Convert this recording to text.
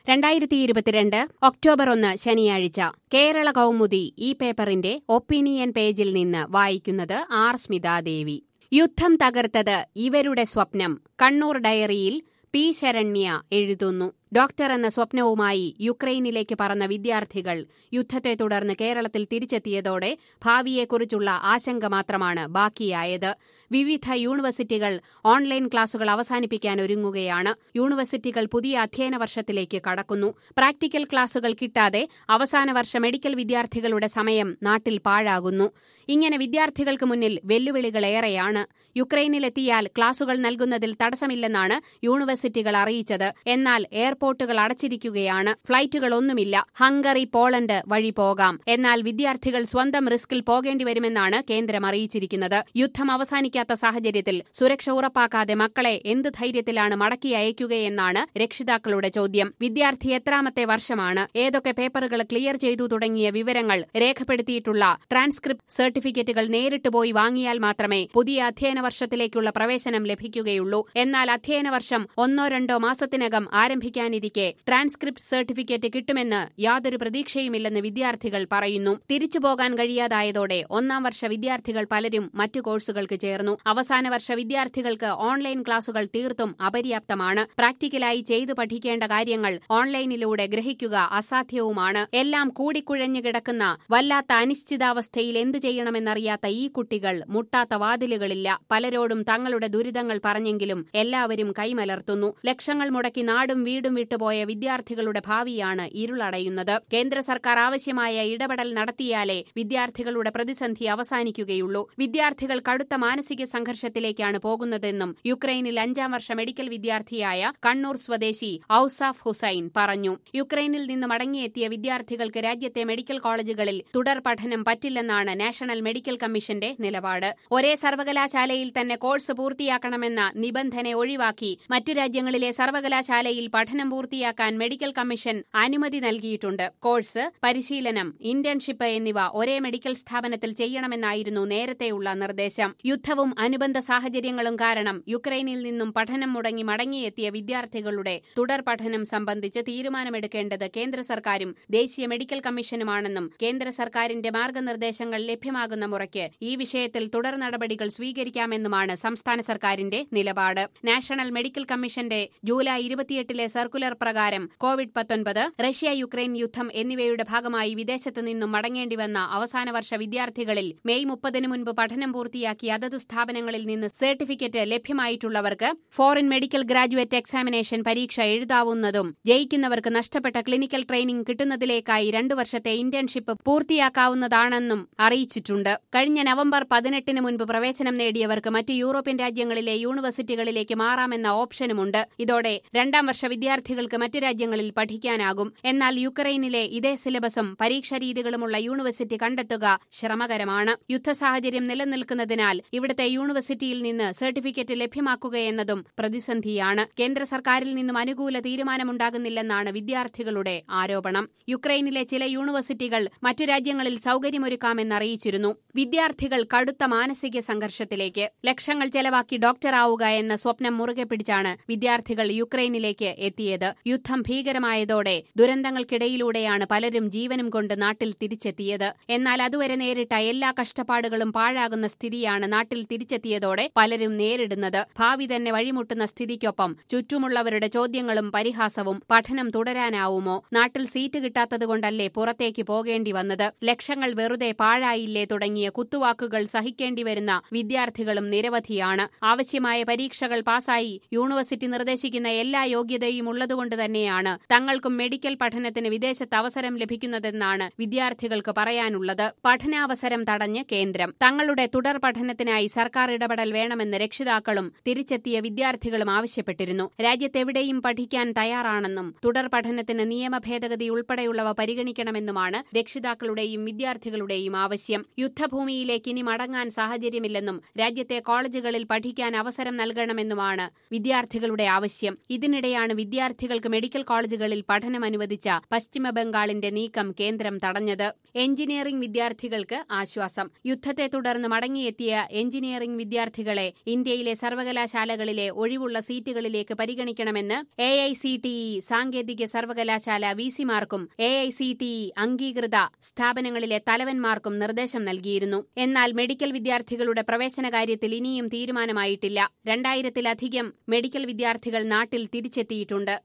രണ്ടായിരത്തി ഇരുപത്തിരണ്ട് ഒക്ടോബർ ഒന്ന് ശനിയാഴ്ച കേരള കൗമുദി ഈ പേപ്പറിന്റെ ഒപ്പീനിയൻ പേജിൽ നിന്ന് വായിക്കുന്നത് ആർ സ്മിതാദേവി യുദ്ധം തകർത്തത് ഇവരുടെ സ്വപ്നം കണ്ണൂർ ഡയറിയിൽ പി ശരണ്യ എഴുതുന്നു ഡോക്ടർ എന്ന സ്വപ്നവുമായി യുക്രൈനിലേക്ക് പറന്ന വിദ്യാർത്ഥികൾ യുദ്ധത്തെ തുടർന്ന് കേരളത്തിൽ തിരിച്ചെത്തിയതോടെ ഭാവിയെക്കുറിച്ചുള്ള ആശങ്ക മാത്രമാണ് ബാക്കിയായത് വിവിധ യൂണിവേഴ്സിറ്റികൾ ഓൺലൈൻ ക്ലാസുകൾ അവസാനിപ്പിക്കാൻ ഒരുങ്ങുകയാണ് യൂണിവേഴ്സിറ്റികൾ പുതിയ അധ്യയന വർഷത്തിലേക്ക് കടക്കുന്നു പ്രാക്ടിക്കൽ ക്ലാസുകൾ കിട്ടാതെ അവസാന വർഷ മെഡിക്കൽ വിദ്യാർത്ഥികളുടെ സമയം നാട്ടിൽ പാഴാകുന്നു ഇങ്ങനെ വിദ്യാർത്ഥികൾക്ക് മുന്നിൽ വെല്ലുവിളികളേറെയാണ് യുക്രൈനിലെത്തിയാൽ ക്ലാസുകൾ നൽകുന്നതിൽ തടസ്സമില്ലെന്നാണ് യൂണിവേഴ്സിറ്റികൾ അറിയിച്ചത് എന്നാൽ എയർപോർട്ടുകൾ അടച്ചിരിക്കുകയാണ് ഫ്ളൈറ്റുകളൊന്നുമില്ല ഹംഗറി പോളണ്ട് വഴി പോകാം എന്നാൽ വിദ്യാർത്ഥികൾ സ്വന്തം റിസ്കിൽ പോകേണ്ടി വരുമെന്നാണ് കേന്ദ്രം അറിയിച്ചിരിക്കുന്നത് യുദ്ധം അവസാനിക്കാത്ത സാഹചര്യത്തിൽ സുരക്ഷ ഉറപ്പാക്കാതെ മക്കളെ എന്ത് ധൈര്യത്തിലാണ് മടക്കി അയക്കുകയെന്നാണ് രക്ഷിതാക്കളുടെ ചോദ്യം വിദ്യാർത്ഥി എത്രാമത്തെ വർഷമാണ് ഏതൊക്കെ പേപ്പറുകൾ ക്ലിയർ ചെയ്തു തുടങ്ങിയ വിവരങ്ങൾ രേഖപ്പെടുത്തിയിട്ടുള്ള ട്രാൻസ്ക്രിപ്റ്റ് സർട്ടിഫിക്കറ്റുകൾ നേരിട്ട് പോയി വാങ്ങിയാൽ മാത്രമേ പുതിയ അധ്യയന വർഷത്തിലേക്കുള്ള പ്രവേശനം ലഭിക്കുകയുള്ളൂ എന്നാൽ അധ്യയന വർഷം ഒന്നോ രണ്ടോ മാസത്തിനകം ആരംഭിക്കാനിരിക്കെ ട്രാൻസ്ക്രിപ്റ്റ് സർട്ടിഫിക്കറ്റ് കിട്ടുമെന്ന് യാതൊരു പ്രതീക്ഷയുമില്ലെന്ന് വിദ്യാർത്ഥികൾ പറയുന്നു തിരിച്ചുപോകാൻ കഴിയാതായതോടെ ഒന്നാം വർഷ വിദ്യാർത്ഥികൾ പലരും മറ്റു കോഴ്സുകൾക്ക് ചേർന്നു അവസാന വർഷ വിദ്യാർത്ഥികൾക്ക് ഓൺലൈൻ ക്ലാസുകൾ തീർത്തും അപര്യാപ്തമാണ് പ്രാക്ടിക്കലായി ചെയ്തു പഠിക്കേണ്ട കാര്യങ്ങൾ ഓൺലൈനിലൂടെ ഗ്രഹിക്കുക അസാധ്യവുമാണ് എല്ലാം കൂടിക്കുഴഞ്ഞു കിടക്കുന്ന വല്ലാത്ത അനിശ്ചിതാവസ്ഥയിൽ എന്തു ചെയ്യണമെന്നറിയാത്ത ഈ കുട്ടികൾ മുട്ടാത്ത വാതിലുകളില്ല പലരോടും തങ്ങളുടെ ദുരിതങ്ങൾ പറഞ്ഞെങ്കിലും എല്ലാവരും കൈമലർത്തുന്നു ലക്ഷങ്ങൾ മുടക്കി നാടും വീടും വിട്ടുപോയ വിദ്യാർത്ഥികളുടെ ഭാവിയാണ് ഇരുളടയുന്നത് കേന്ദ്ര സർക്കാർ ആവശ്യമായ ഇടപെടൽ നടത്തിയാലേ വിദ്യാർത്ഥികളുടെ പ്രതിസന്ധി അവസാനിക്കുകയുള്ളൂ വിദ്യാർത്ഥികൾ കടുത്ത മാനസിക സംഘർഷത്തിലേക്കാണ് പോകുന്നതെന്നും യുക്രൈനിൽ അഞ്ചാം വർഷ മെഡിക്കൽ വിദ്യാർത്ഥിയായ കണ്ണൂർ സ്വദേശി ഔസാഫ് ഹുസൈൻ പറഞ്ഞു യുക്രൈനിൽ നിന്ന് മടങ്ങിയെത്തിയ വിദ്യാർത്ഥികൾക്ക് രാജ്യത്തെ മെഡിക്കൽ കോളേജുകളിൽ തുടർ പഠനം പറ്റില്ലെന്നാണ് നാഷണൽ മെഡിക്കൽ കമ്മീഷന്റെ നിലപാട് ഒരേ സർവകലാശാലയിൽ തന്നെ കോഴ്സ് പൂർത്തിയാക്കണമെന്ന നിബന്ധന ഒഴിവാക്കി മറ്റു രാജ്യങ്ങളിലെ സർവകലാശാലയിൽ പഠനം പൂർത്തിയാക്കാൻ മെഡിക്കൽ കമ്മീഷൻ അനുമതി നൽകിയിട്ടുണ്ട് കോഴ്സ് പരിശീലനം ഇന്റേൺഷിപ്പ് എന്നിവ ഒരേ മെഡിക്കൽ സ്ഥാപനത്തിൽ ചെയ്യണമെന്നായിരുന്നു നേരത്തെയുള്ള നിർദ്ദേശം യുദ്ധവും അനുബന്ധ സാഹചര്യങ്ങളും കാരണം യുക്രൈനിൽ നിന്നും പഠനം മുടങ്ങി മടങ്ങിയെത്തിയ വിദ്യാർത്ഥികളുടെ തുടർ പഠനം സംബന്ധിച്ച് തീരുമാനമെടുക്കേണ്ടത് കേന്ദ്ര സർക്കാരും ദേശീയ മെഡിക്കൽ കമ്മീഷനുമാണെന്നും കേന്ദ്ര സർക്കാരിന്റെ മാർഗനിർദ്ദേശങ്ങൾ ലഭ്യമാകുന്ന മുറയ്ക്ക് ഈ വിഷയത്തിൽ തുടർ നടപടികൾ സ്വീകരിക്കാമെന്നുമാണ് സംസ്ഥാന സർക്കാരിന്റെ നിലപാട് നാഷണൽ മെഡിക്കൽ കമ്മീഷന്റെ ജൂലൈ ഇരുപത്തിയെട്ടിലെ സർക്കുലർ പ്രകാരം കോവിഡ് പത്തൊൻപത് റഷ്യ യുക്രൈൻ യുദ്ധം എന്നിവയുടെ ഭാഗമായി വിദേശത്തു നിന്നും മടങ്ങേണ്ടി വന്ന അവസാന വർഷ വിദ്യാർത്ഥികളിൽ മെയ് മുപ്പതിനു മുൻപ് പഠനം പൂർത്തിയാക്കി അതത് സ്ഥാപനങ്ങളിൽ നിന്ന് സർട്ടിഫിക്കറ്റ് ലഭ്യമായിട്ടുള്ളവർക്ക് ഫോറിൻ മെഡിക്കൽ ഗ്രാജുവേറ്റ് എക്സാമിനേഷൻ പരീക്ഷ എഴുതാവുന്നതും ജയിക്കുന്നവർക്ക് നഷ്ടപ്പെട്ട ക്ലിനിക്കൽ ട്രെയിനിംഗ് കിട്ടുന്നതിലേക്കായി രണ്ടു വർഷത്തെ ഇന്റേൺഷിപ്പ് പൂർത്തിയാക്കാവുന്നതാണെന്നും അറിയിച്ചിട്ടുണ്ട് കഴിഞ്ഞ നവംബർ പതിനെട്ടിന് മുൻപ് പ്രവേശനം നേടിയവർക്ക് മറ്റ് യൂറോപ്യൻ രാജ്യങ്ങളിലെ യൂണിവേഴ്സിറ്റികളിലേക്ക് മാറാമെന്ന ഓപ്ഷനുമുണ്ട് ഇതോടെ രണ്ടാം വർഷ വിദ്യാർത്ഥികൾക്ക് മറ്റു രാജ്യങ്ങളിൽ പഠിക്കാനാകും എന്നാൽ യുക്രൈനിലെ ഇതേ സിലബസും പരീക്ഷാ രീതികളുമുള്ള യൂണിവേഴ്സിറ്റി കണ്ടെത്തുക ശ്രമകരമാണ് യുദ്ധ സാഹചര്യം നിലനിൽക്കുന്നതിനാൽ ഇവിടുത്തെ യൂണിവേഴ്സിറ്റിയിൽ നിന്ന് സർട്ടിഫിക്കറ്റ് ലഭ്യമാക്കുകയെന്നതും പ്രതിസന്ധിയാണ് കേന്ദ്ര സർക്കാരിൽ നിന്നും അനുകൂല തീരുമാനമുണ്ടാകുന്നില്ലെന്നാണ് വിദ്യാർത്ഥികളുടെ ആരോപണം യുക്രൈനിലെ ചില യൂണിവേഴ്സിറ്റികൾ മറ്റു രാജ്യങ്ങളിൽ സൌകര്യമൊരുക്കാമെന്നറിയിച്ചിരുന്നു വിദ്യാർത്ഥികൾ കടുത്ത മാനസിക സംഘർഷത്തിലേക്ക് ലക്ഷങ്ങൾ ചെലവാക്കി ഡോക്ടറാവുക എന്ന സ്വപ്നം മുറുകെ പിടിച്ചാണ് വിദ്യാർത്ഥികൾ യുക്രൈനിലേക്ക് എത്തിയത് യുദ്ധം ഭീകരമായതോടെ ദുരന്തങ്ങൾക്കിടയിലൂടെയാണ് പലരും ജീവനും കൊണ്ട് നാട്ടിൽ തിരിച്ചെത്തിയത് എന്നാൽ അതുവരെ നേരിട്ട എല്ലാ കഷ്ടപ്പാടുകളും പാഴാകുന്ന സ്ഥിതിയാണ് നാട്ടിൽ തിരിച്ചെത്തിയതോടെ പലരും നേരിടുന്നത് ഭാവി തന്നെ വഴിമുട്ടുന്ന സ്ഥിതിക്കൊപ്പം ചുറ്റുമുള്ളവരുടെ ചോദ്യങ്ങളും പരിഹാസവും പഠനം തുടരാനാവുമോ നാട്ടിൽ സീറ്റ് കിട്ടാത്തതുകൊണ്ടല്ലേ പുറത്തേക്ക് പോകേണ്ടി വന്നത് ലക്ഷങ്ങൾ വെറുതെ പാഴായില്ലേ തുടങ്ങിയ കുത്തുവാക്കുകൾ സഹിക്കേണ്ടി വരുന്ന വിദ്യാർത്ഥികളും നിരവധിയാണ് ആവശ്യമായ പരീക്ഷകൾ പാസായി യൂണിവേഴ്സിറ്റി നിർദ്ദേശിക്കുന്ന എല്ലാ യോഗ്യതയും ഉള്ളതുകൊണ്ട് തന്നെയാണ് തങ്ങൾക്കും മെഡിക്കൽ പഠനത്തിന് വിദേശത്ത് അവസരം ലഭിക്കുന്നതെന്നാണ് വിദ്യാർത്ഥികൾക്ക് പറയാനുള്ളത് പഠനാവസരം തടഞ്ഞ് കേന്ദ്രം തങ്ങളുടെ തുടർ പഠനത്തിനായി സർക്കാർ ഇടപെടൽ വേണമെന്ന് രക്ഷിതാക്കളും തിരിച്ചെത്തിയ വിദ്യാർത്ഥികളും ആവശ്യപ്പെട്ടിരുന്നു രാജ്യത്തെവിടെയും പഠിക്കാൻ തയ്യാറാണെന്നും തുടർ പഠനത്തിന് നിയമ ഭേദഗതി ഉൾപ്പെടെയുള്ളവ പരിഗണിക്കണമെന്നുമാണ് രക്ഷിതാക്കളുടെയും വിദ്യാർത്ഥികളുടെയും ആവശ്യം യുദ്ധഭൂമിയിലേക്ക് ഇനി മടങ്ങാൻ സാഹചര്യമില്ലെന്നും രാജ്യത്തെ കോളേജുകളിൽ പഠിക്കാൻ അവസരം നൽകണമെന്നുമാണ് വിദ്യാർത്ഥികളുടെ ആവശ്യം ഇതിനിടെയാണ് വിദ്യാർത്ഥികൾക്ക് മെഡിക്കൽ കോളേജുകളിൽ പഠനം അനുവദിച്ച പശ്ചിമ ബംഗാളിന്റെ നീക്കം കേന്ദ്രം തടഞ്ഞത് എഞ്ചിനീയറിംഗ് വിദ്യാർത്ഥികൾക്ക് ആശ്വാസം യുദ്ധത്തെ തുടർന്ന് മടങ്ങിയെത്തിയ എഞ്ചിനീയറിംഗ് എഞ്ചിനീയറിംഗ് വിദ്യാർത്ഥികളെ ഇന്ത്യയിലെ സർവകലാശാലകളിലെ ഒഴിവുള്ള സീറ്റുകളിലേക്ക് പരിഗണിക്കണമെന്ന് A I C T E സാങ്കേതിക സർവകലാശാല വിസിമാർക്കും A I C T E അംഗീകൃത സ്ഥാപനങ്ങളിലെ തലവന്മാർക്കും നിർദ്ദേശം നൽകിയിരുന്നു എന്നാൽ മെഡിക്കൽ വിദ്യാർത്ഥികളുടെ പ്രവേശന കാര്യത്തിൽ ഇനിയും തീരുമാനമായിട്ടില്ല രണ്ടായിരത്തിലധികം മെഡിക്കൽ വിദ്യാർത്ഥികൾ നാട്ടിൽ തിരിച്ചെത്തിയിട്ടുണ്ട്